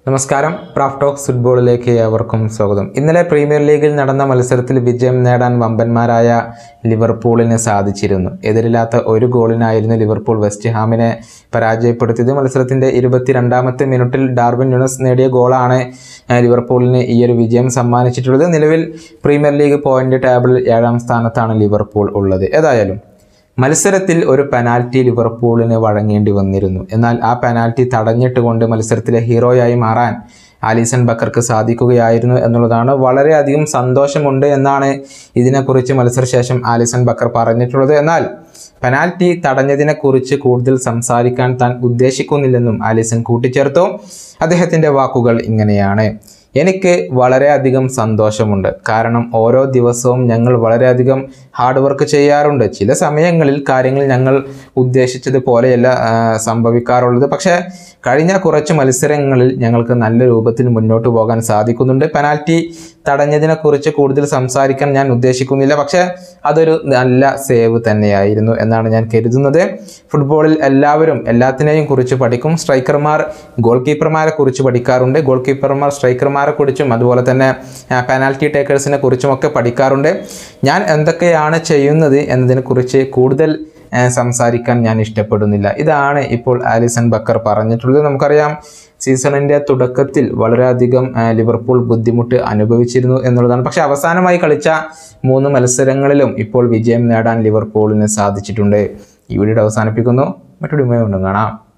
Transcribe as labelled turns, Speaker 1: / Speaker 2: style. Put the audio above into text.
Speaker 1: നമസ്കാരം പ്രാഫ് ടോക്സ് ഫുട്ബോളിലേക്ക് ഏവർക്കും സ്വാഗതം ഇന്നലെ പ്രീമിയർ ലീഗിൽ നടന്ന മത്സരത്തിൽ വിജയം നേടാൻ വമ്പന്മാരായ ലിവർപൂളിന് സാധിച്ചിരുന്നു എതിരില്ലാത്ത ഒരു ഗോളിനായിരുന്നു ലിവർപൂൾ വെസ്റ്റ് ഹാമിനെ പരാജയപ്പെടുത്തിയത് മത്സരത്തിന്റെ ഇരുപത്തിരണ്ടാമത്തെ മിനിറ്റിൽ ഡാർവിൻ യുണസ് നേടിയ ഗോളാണ് ആ, ലിവർപൂളിന് ഈ ഒരു വിജയം സമ്മാനിച്ചിട്ടുള്ളത് നിലവിൽ പ്രീമിയർ ലീഗ് പോയിന്റ് ടേബിളിൽ ഏഴാം സ്ഥാനത്താണ് ലിവർപൂൾ ഉള്ളത് ഏതായാലും മത്സരത്തിൽ ഒരു പെനാൽറ്റി ലിവർപൂളിന് വഴങ്ങേണ്ടി വന്നിരുന്നു എന്നാൽ ആ പെനാൽറ്റി തടഞ്ഞിട്ട് കൊണ്ട് മത്സരത്തിലെ ഹീറോയായി മാറാൻ ആലിസൺ ബക്കർക്ക് സാധിക്കുകയായിരുന്നു എന്നുള്ളതാണ് വളരെയധികം സന്തോഷമുണ്ട് എന്നാണ് ഇതിനെക്കുറിച്ച് മത്സരശേഷം ആലിസൺ ബക്കർ പറഞ്ഞിട്ടുള്ളത് എന്നാൽ പെനാൽറ്റി തടഞ്ഞതിനെക്കുറിച്ച് കൂടുതൽ സംസാരിക്കാൻ താൻ ഉദ്ദേശിക്കുന്നില്ലെന്നും ആലിസൺ കൂട്ടിച്ചേർത്തു അദ്ദേഹത്തിൻ്റെ വാക്കുകൾ ഇങ്ങനെയാണ് എനിക്ക് വളരെയധികം സന്തോഷമുണ്ട് കാരണം ഓരോ ദിവസവും ഞങ്ങൾ വളരെയധികം ഹാർഡ് വർക്ക് ചെയ്യാറുണ്ട് ചില സമയങ്ങളിൽ കാര്യങ്ങൾ ഞങ്ങൾ ഉദ്ദേശിച്ചതുപോലെയല്ല ആ, സംഭവിക്കാറുള്ളത് പക്ഷേ കഴിഞ്ഞ കുറച്ച് മത്സരങ്ങളിൽ ഞങ്ങൾക്ക് നല്ല രൂപത്തിൽ മുന്നോട്ട് പോകാൻ സാധിക്കുന്നുണ്ട് പെനാൽറ്റി തടഞ്ഞതിനെക്കുറിച്ച് കൂടുതൽ സംസാരിക്കാൻ ഞാൻ ഉദ്ദേശിക്കുന്നില്ല പക്ഷേ അതൊരു നല്ല സേവ് തന്നെയായിരുന്നു എന്നാണ് ഞാൻ കരുതുന്നത് ഫുട്ബോളിൽ എല്ലാവരും എല്ലാത്തിനെയും കുറിച്ച് പഠിക്കും സ്ട്രൈക്കർമാർ ഗോൾ കീപ്പർമാരെ കുറിച്ച് പഠിക്കാറുണ്ട് ഗോൾ കീപ്പർമാർ സ്ട്രൈക്കർമാരെ കുറിച്ചും അതുപോലെ തന്നെ പെനാൽറ്റി ടേക്കേഴ്സിനെ കുറിച്ചുമൊക്കെ പഠിക്കാറുണ്ട് ഞാൻ എന്തൊക്കെയാണ് ചെയ്യുന്നത് എന്നതിനെക്കുറിച്ച് കൂടുതൽ ആ, സംസാരിക്കാൻ ഞാൻ ഇഷ്ടപ്പെടുന്നില്ല ഇതാണ് ഇപ്പോൾ ആലിസൺ ബക്കർ പറഞ്ഞിട്ടുള്ളത് നമുക്കറിയാം സീസണിൻ്റെ തുടക്കത്തിൽ വളരെയധികം ആ, ലിവർപൂൾ ബുദ്ധിമുട്ട് അനുഭവിച്ചിരുന്നു എന്നുള്ളതാണ് പക്ഷേ അവസാനമായി കളിച്ച മൂന്ന് മത്സരങ്ങളിലും ഇപ്പോൾ വിജയം നേടാൻ ലിവർപൂളിന് സാധിച്ചിട്ടുണ്ട് ഈ വീഡിയോ അവസാനിപ്പിക്കുന്നു മറ്റൊരു വീണ്ടും കാണാം